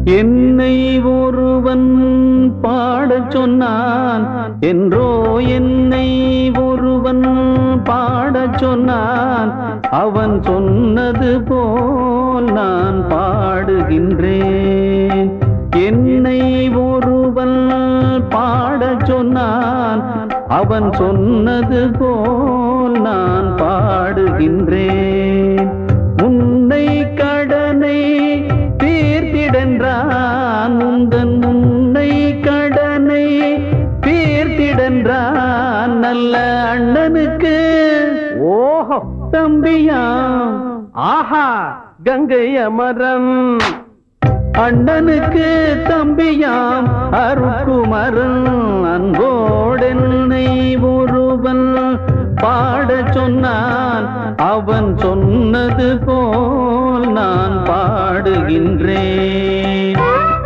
என்னை ஒருவன் பாடச் சொன்னான் என்றோ என்னை ஒருவன் பாடச் சொன்னான் அவன் சொன்னது போல் நான் பாடுகின்றேன் என்னை ஒருவன் பாடச் சொன்னான் அவன் சொன்னது போல் நான் பாடுகின்றேன் முன்னை கடனை தீர்த்திடன்றான் உந்தன் முன்னை கடனை தீர்த்திடன்றான் நல்ல அண்ணனுக்கு ஓஹோ தம்பியாம் ஆஹா கங்கை அமரன் அண்ணனுக்கு தம்பியாம் அருக்குமரன் அன்போடென்னை ஒருவன் பாடச் சொன்னான் அவன் சொன்னது போல் நான் பாடுகின்றேன்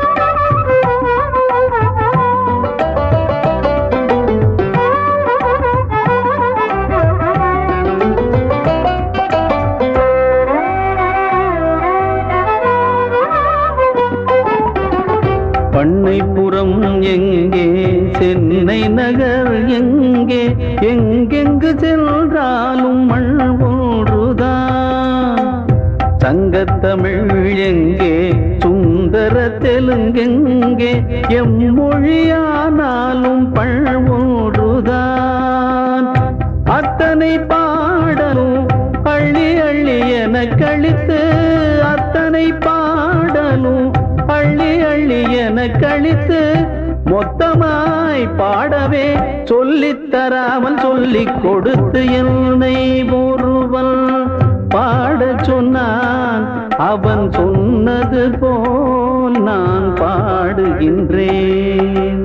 பண்ணைப்புறம் எங்கே சென்னை நகர் எங்கே எங்கெங்கு சென்றாலும் மண் ஒன்றுதான் சங்கத்தமிழ் எங்கே சுந்தர தெலுங்கெங்கே எம் மொழியானாலும் பள் ஒன்றுதான் அத்தனை பாடலும் அள்ளி அள்ளி என கழித்து அத்தனை பாடலும் அள்ளி அள்ளி என கழித்து மொத்தமாய் பாடவே சொல்லித் தராமல் சொல்லிக் கொடுத்து என்னை ஒருவன் பாடச் சொன்னான் அவன் சொன்னது போல் நான் பாடுகின்றேன்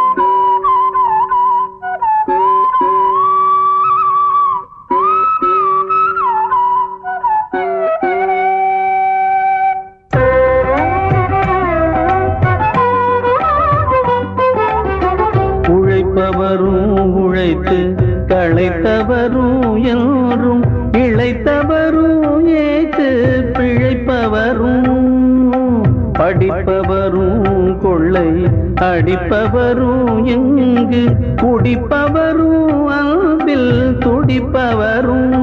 உழைப்பவரும் உழைத்து களைத்தவரும் என்றும் இழைத்தவரும் ஏத்து பிழைப்பவரும் படிப்பவரும் கொள்ளை அடிப்பவரும் எங்கு குடிப்பவரும் அன்பில் துடிப்பவரும்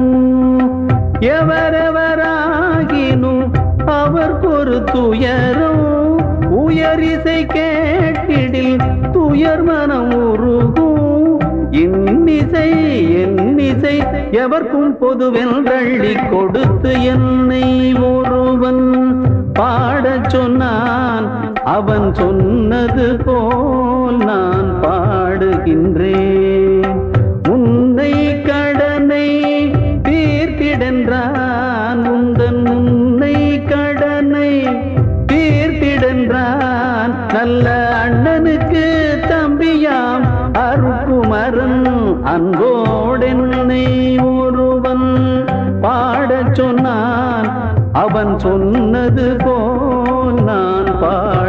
எவரெவராகினும் அவர்க்கொரு துயரும் உயரிசை கேட்டிடில் துயர் மனம் உருகும் இன்னிசை என்னிசை எவர்க்கும் பொதுவென்றள்ளி கொடுத்து என்னை ஒருவன் பாடச் சொன்னான் அவன் சொன்னது போல் நான் பாடுகின்றேன் உன்னை கடனை தீர்த்திடன்றான் உந்தன் உன்னை கடனை தீர்த்திடன்றான் நல்ல அண்ணனுக்கு தம்பியாம் அருக்குமரன் அன்போடென்னை ஒருவன் பாடச் சொன்னான் அவன் சொன்னது போல் நான் பாட